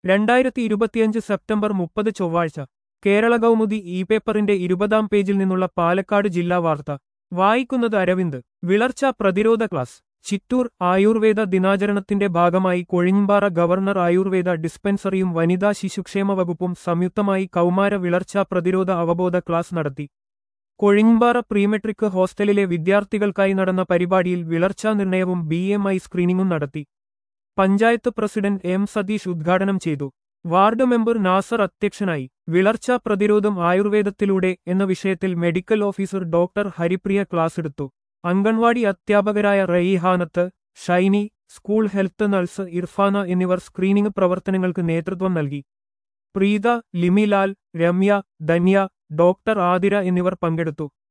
രണ്ടായിരത്തി ഇരുപത്തിയഞ്ച് സെപ്റ്റംബർ മുപ്പത് ചൊവ്വാഴ്ച കേരള കൗമുദി ഇ പേപ്പറിന്റെ ഇരുപതാം പേജിൽ നിന്നുള്ള പാലക്കാട് ജില്ലാ വാർത്ത വായിക്കുന്നത് അരവിന്ദ് വിളർച്ച പ്രതിരോധ ക്ലാസ് ചിറ്റൂർ ആയുർവേദ ദിനാചരണത്തിന്റെ ഭാഗമായി കൊഴിഞ്ഞമ്പാറ ഗവർണർ ആയുർവേദ ഡിസ്പെൻസറിയും വനിതാ ശിശുക്ഷേമ വകുപ്പും സംയുക്തമായി കൗമാര വിളർച്ച പ്രതിരോധ അവബോധ ക്ലാസ് നടത്തി കൊഴിഞ്ഞമ്പാറ പ്രീമെട്രിക് ഹോസ്റ്റലിലെ വിദ്യാർത്ഥികൾക്കായി നടന്ന പരിപാടിയിൽ വിളർച്ചാ നിർണയവും ബി എം ഐ സ്ക്രീനിംഗും നടത്തി പഞ്ചായത്ത് പ്രസിഡന്റ് എം സതീഷ് ഉദ്ഘാടനം ചെയ്തു വാർഡ് മെമ്പർ നാസർ അധ്യക്ഷനായി വിളർച്ചാ പ്രതിരോധം ആയുർവേദത്തിലൂടെ എന്ന വിഷയത്തിൽ medical officer doctor Haripriya class എടുത്തു അംഗൻവാടി അധ്യാപകരായ Raihanath Shiny school health nurse Irfana എന്നിവർ സ്ക്രീനിംഗ് പ്രവർത്തനങ്ങൾക്ക് നേതൃത്വം നൽകി പ്രീത ലിമിലാൽ രമ്യ ധന്യ ഡോക്ടർ ആതിര എന്നിവർ പങ്കെടുത്തു